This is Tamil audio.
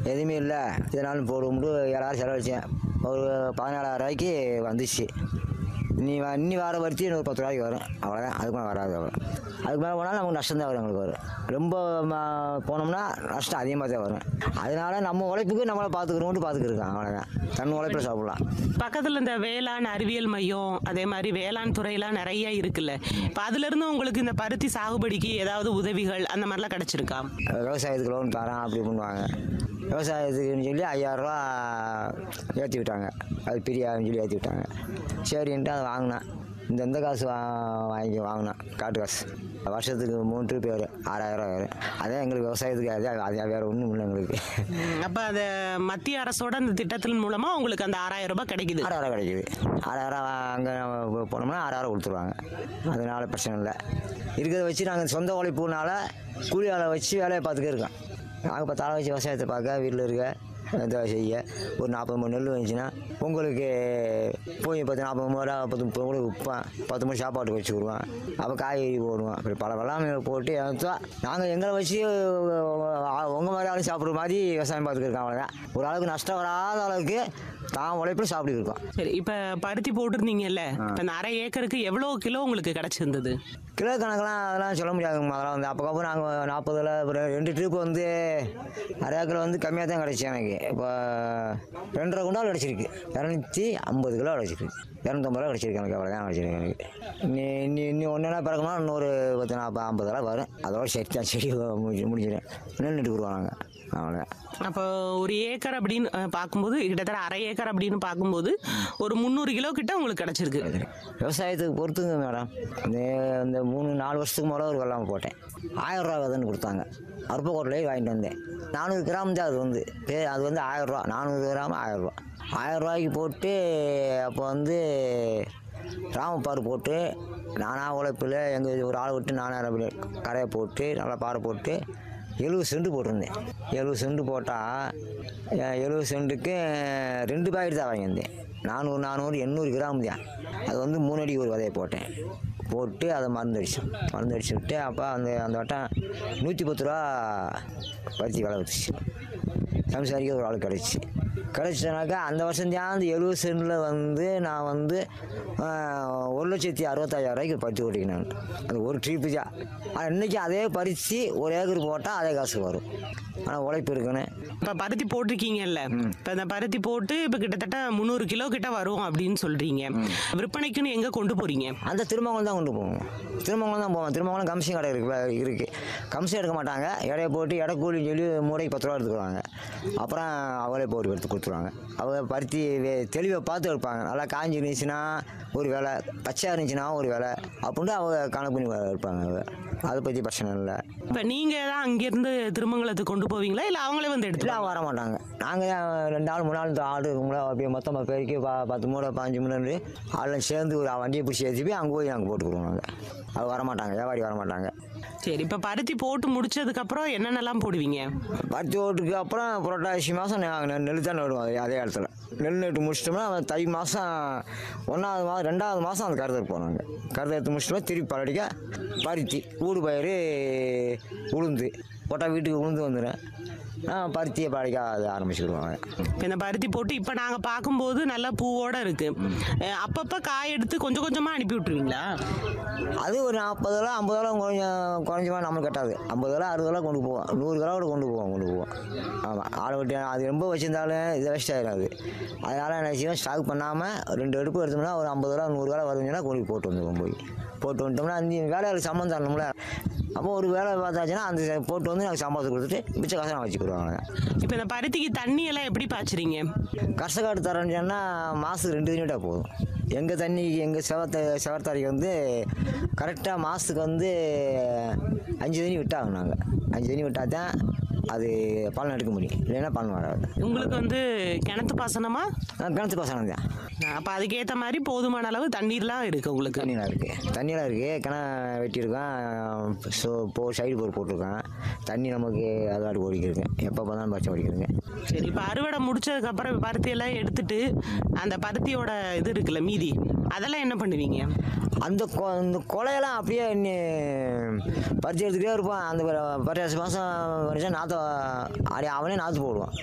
எதுவுமே இல்லை இதனாலும் போடும்னு எல்லாரும் செலவழிச்சேன் ஒரு பதினாலாயிரம் ரூபாய்க்கு வந்துச்சு இன்னி வ- இன்னி வார வரிச்சு இன்னொரு பத்து ரூபாய்க்கு வரும் அவ்வளோதான் அதுக்கு மேலே வராது அவ்வளோ அதுக்கு மேலே போனாலும் நமக்கு நஷ்டம் தான் வரும் எங்களுக்கு வரும் ரொம்ப ம- போனோம்னா நஷ்டம் அதிகமாக தான் வரும் அதனால நம்ம உழைப்புக்கு நம்மளை பார்த்துக்கிறோம்னு பார்த்துக்கிருக்கோம் அவ்வளோதான் தன் உழைப்பில் சாப்பிடலாம் பக்கத்துல இந்த வேளாண் அறிவியல் மையம் அதே மாதிரி வேளாண் துறையெல்லாம் நிறைய இருக்குல்ல இப்போ அதுல இருந்து உங்களுக்கு இந்த பருத்தி சாகுபடிக்கு ஏதாவது உதவிகள் அந்த மாதிரிலாம் கிடைச்சிருக்கா விவசாயத்துக்கு லோன் தரேன் அப்படி பண்ணுவாங்க விவசாயத்துக்குன்னு சொல்லி ஐயாயிரரூவா ஏற்றி விட்டாங்க அது பிரியாதுன்னு சொல்லி ஏற்றி விட்டாங்க சரின்ட்டு அதை வாங்கினேன் இந்த இந்த காசு வா வாங்கி வாங்கினேன் காட்டு காசு வருஷத்துக்கு மூணு ட்ரிப் வரும் ஆறாயிரம் வரும் அதே எங்களுக்கு விவசாயத்துக்கு அதே அதே வேறு ஒன்றும் இல்லை எங்களுக்கு அப்ப அந்த மத்திய அரசோட அந்த திட்டத்தின் மூலமா உங்களுக்கு அந்த ஆறாயிரம் ரூபாய் கிடைக்குது ஆறாயிரம் கிடைக்குது ஆறாயிரம் அங்கே போனோம்னா ஆறாயிரம் கொடுத்துருவாங்க அதனால பிரச்சனை இல்லை இருக்கிறத வச்சு நாங்கள் சொந்த உழைப்புனால கூலி ஆளை வச்சு வேலையை பார்த்துக்க இருக்கோம் நாங்கள் இப்போ தலை வச்சு விவசாயத்தை பார்க்க வீட்டில் இருக்க இதை செய்ய ஒரு நாற்பது மூணு நெல் வந்துச்சுன்னா உங்களுக்கு போய் பத்து நாற்பது மூணு ரூபா பத்து முப்பது கூட விற்பேன் பத்து மணி சாப்பாட்டுக்கு வச்சு விடுவேன் அப்போ காய்கறி போடுவேன் அப்படி பல வெள்ளாமை போட்டு எடுத்தோம் நாங்கள் எங்களை வச்சு உங்கள் மாதிரி ஆளும் சாப்பிட்ற மாதிரி விவசாயம் பார்த்துக்கிருக்கோம் அவ்வளோதான் ஒரு அளவுக்கு நஷ்டம் வராத அளவுக்கு தான் உழைப்பில் சாப்பிட்டு இருக்கோம் சரி இப்ப பருத்தி போட்டிருந்தீங்கல்ல இப்ப இந்த அரை ஏக்கருக்கு எவ்வளவு கிலோ உங்களுக்கு கிடைச்சிருந்தது கிலோ கணக்கெல்லாம் அதெல்லாம் சொல்ல முடியாதுங்க அதெல்லாம் வந்து அப்போக்கப்புறம் நாங்கள் நாற்பதுல அப்புறம் ரெண்டு ட்ரிப் வந்து அரை ஏக்கர் வந்து கம்மியாக தான் கிடச்சி எனக்கு இப்போ ரெண்டரை குண்டால் கிடச்சிருக்கு இரநூத்தி ஐம்பது கிலோ கிடச்சிருக்கு இரநூத்தம்பது ரூபா கிடச்சிருக்கு எனக்கு அவ்வளோ தான் கிடச்சிருக்கு எனக்கு இன்னி இன்னி இன்னி ஒன்றா பிறக்கணும் இன்னொரு பத்து நாற்பது ஐம்பது ரூபா வரும் அதோட செடி தான் செடி முடிஞ்சு முடிஞ்சிடும் நெல் நட்டு கொடுவாங்க அவ்வளோதான் அப்போ ஒரு ஏக்கர் அப்படின்னு அஹ், பார்க்கும்போது கிட்டத்தட்ட அரை ஏக்கர் அப்படின்னு பார்க்கும்போது ஒரு முந்நூறு கிலோ கிட்ட உங்களுக்கு கிடைச்சிருக்கு விவசாயத்துக்கு பொறுத்துங்க மேடம் இந்த இந்த மூணு நாலு வருஷத்துக்கு முதல்ல ஒரு வெள்ளாமை போட்டேன் ஆயிரம் ரூபா விதைன்னு கொடுத்தாங்க அருப்பக்கோட்டிலேயே வாங்கிட்டு வந்தேன் நானூறு கிராம் தான் அது வந்து பே அது வந்து ஆயிரம் ரூபா நானூறு கிராம் ஆயிரம் ரூபா ஆயிரம் ரூபாய்க்கு போட்டு அப்போ வந்து ராமப்பாறு போட்டு நானாக உழைப்பில் எங்கள் ஒரு ஆளை விட்டு நானாக கரையை போட்டு நல்லா பாறை போட்டு எழுபது சென்ட் போட்டிருந்தேன் எழுபது சென்ட் போட்டால் எழுபது சென்ட்டுக்கு ரெண்டு பாக்கெட் தான் வாங்கியிருந்தேன் நானூறு நானூறு எண்ணூறு கிராம் தான் அது வந்து மூணு அடி ஒரு விதையை போட்டேன் போட்டு அதை மருந்து அடித்தோம் மருந்து அடிச்சு விட்டு அப்போ அந்த அந்த வட்டம் நூற்றி பத்து ரூபா பருத்தி விலை வச்சுச்சு சம்சாரிக்க ஒரு ஆள் கிடச்சி கிடச்சினாக்கா அந்த வருஷம் தான் அந்த எழுபது சென்டில் வந்து நான் வந்து ஆஹ், ஒரு லட்சத்தி அறுபத்தாயிரம் ரூபாய்க்கு பருத்தி ஓட்டிக்கினேன் நான் அது ஒரு ட்ரிப்பு தான் ஆனால் இன்றைக்கி அதே பறித்து ஒரு ஏக்கர் போட்டால் அதே காசு வரும் ஆனால் உழைப்பு இருக்கணும் இப்ப பருத்தி போட்டிருக்கீங்கல்ல இப்ப இந்த பருத்தி போட்டு இப்ப கிட்டத்தட்ட முந்நூறு கிலோ கிட்ட வரும் அப்படின்னு சொல்றீங்க விற்பனைக்குன்னு எங்க கொண்டு போறீங்க அந்த திருமங்கலம் தான் கொண்டு போவோம் திருமங்கலம் தான் போவோம் திருமங்கலம் கம்சி கடை இருக்கு வே- இருக்கு கம்சி எடுக்க மாட்டாங்க எடையை போட்டு எடை கூலின்னு சொல்லி மூடைக்கு பத்து ரூபா எடுத்துக்குவாங்க அப்புறம் அவளே போட்டு எடுத்து கொடுத்துருவாங்க அவங்க பருத்தி வே- தெளிவை பார்த்து எடுப்பாங்க நல்லா காஞ்சி இருந்துச்சுன்னா ஒரு வேலை பச்சையாக இருந்துச்சுன்னா ஒரு வேலை அப்படின்ட்டு அவங்க கணக்கு பண்ணி எடுப்பாங்க அவங்க அதை பற்றி பிரச்சனை இல்லை இப்ப நீங்க தான் அங்கிருந்து திருமங்கலத்துக்கு கொண்டு போவீங்களா இல்ல அவங்களே வந்து எடுத்து இல்லை வர மாட்டாங்க நாங்கள் ரெண்டு ஆள் மூணு ஆள் இந்த ஆடு இருக்கும்ல அப்படியே மொத்தமாக பெருக்கி பா பத்து மூணு பாஞ்சு மூணு ஆளும் சேர்ந்து ஒரு வண்டியை பிடிச்சி ஏற்றி போய் அங்கே போய் நாங்கள் போட்டுக்குருவோம் நாங்கள் அது வர மாட்டாங்க வியாபாரி வர மாட்டாங்க சரி இப்ப பருத்தி போட்டு முடிச்சதுக்கு அப்புறம் என்னென்னலாம் போடுவீங்க பருத்தி ஓட்டுக்கு அப்புறம் புரட்டாசி மாதம் நெல் தான் நடுவோம் அதே- அதே இடத்துல நெல் நட்டு முடிச்சிட்டோம்னா அவன் தை மாதம் ஒன்றாவது மாதம் ரெண்டாவது மாதம் அந்த கருதை எடுப்போம் நாங்கள் கருதை எடுத்து முடிச்சிட்டோம்னா திருப்பி பரடிக்க பருத்தி ஊடு பயிர் உளுந்து போட்டால் வீட்டுக்கு உளுந்து வந்துடும் பருத்தியை படைக்க அது ஆரம்பிச்சுக்கிடுவாங்க இப்ப இந்த பருத்தி போட்டு இப்ப நாங்க பார்க்கும்போது நல்ல பூவோட இருக்கு அஹ் அப்பப்ப காய் எடுத்து கொஞ்சம் கொஞ்சமா அனுப்பி விட்டுருவீங்களா அது ஒரு நாற்பது கிலோ ஐம்பது கிலோ கொஞ்சம் குறைஞ்சமா நம்மளுக்கு கட்டாது ஐம்பது கிலோ அறுபது கிலோ கொண்டு போவோம் நூறு கிலோ கூட கொண்டு போவோம் கொண்டு போவோம் ஆமாம் ஆளை விட்டு அது ரொம்ப வச்சிருந்தாலும் இது வேஸ்ட் ஆயிடாது அதனால் என்ன செய்வோம் ஸ்டாக் பண்ணாமல் ரெண்டு அடுப்பு எடுத்தோம்னா ஒரு ஐம்பது கிலோ நூறு கிலோ வருதுன்னா கொண்டு போட்டு வந்துடுவோம் போய் போட்டு வந்துட்டோம்னா அந்த வேலைகளுக்கு சம்மந்தம் தரணும்ல அப்போ ஒரு வேலை பார்த்தாச்சுன்னா அந்த போட்டு வந்து நாங்கள் சம்பளத்தை கொடுத்துட்டு மிச்ச காசை நான் வச்சுக்கிடுவாங்க இப்ப இந்த பருத்திக்கு தண்ணி எல்லாம் எப்படி பாய்ச்சுறீங்க கர்சகாடு தரேன்னு சொன்னால் மாதத்துக்கு ரெண்டு தண்ணி விட்டால் போதும் எங்கள் தண்ணி எங்கள் செவத்த செவர்த்தாரிக்கு வந்து கரெக்டாக மாதத்துக்கு வந்து அஞ்சு தண்ணி விட்டாங்க நாங்கள் அஞ்சு தண்ணி விட்டால் தான் அது பலன் எடுக்க முடியும் இல்லைன்னா பலன் வராது உங்களுக்கு வந்து கிணத்து பாசனமா ஆ, கிணத்து பாசனம் தான் அப்ப அதுக்கேத்த மாதிரி போதுமான அளவு தண்ணீர்லாம் இருக்கு உங்களுக்கு தண்ணியெலாம் இருக்குது தண்ணியெலாம் இருக்குது கிண வெட்டியிருக்கேன் ஸோ போ சைடு போர் போட்டிருக்கேன் தண்ணி நமக்கு அதாடு ஓடிக்கிருக்கேன் எப்போ பார்த்தாலும் பச்சை ஓடிக்கிறேங்க சரி இப்ப அறுவடை முடிச்சதுக்கு அப்புறம் இப்ப பருத்தி எல்லாம் எடுத்துட்டு அந்த பருத்தியோட இது இருக்குல்ல மீதி அதெல்லாம் என்ன பண்ணுவீங்க அந்த கொ இந்த கொலையெல்லாம் அப்படியே இன்னி பறிச்சு எடுத்துக்கிட்டே இருப்பான் அந்த பரிசு மாதம் வருஷம் நாற்று அப்படியே அவனே நாற்று போடுவான்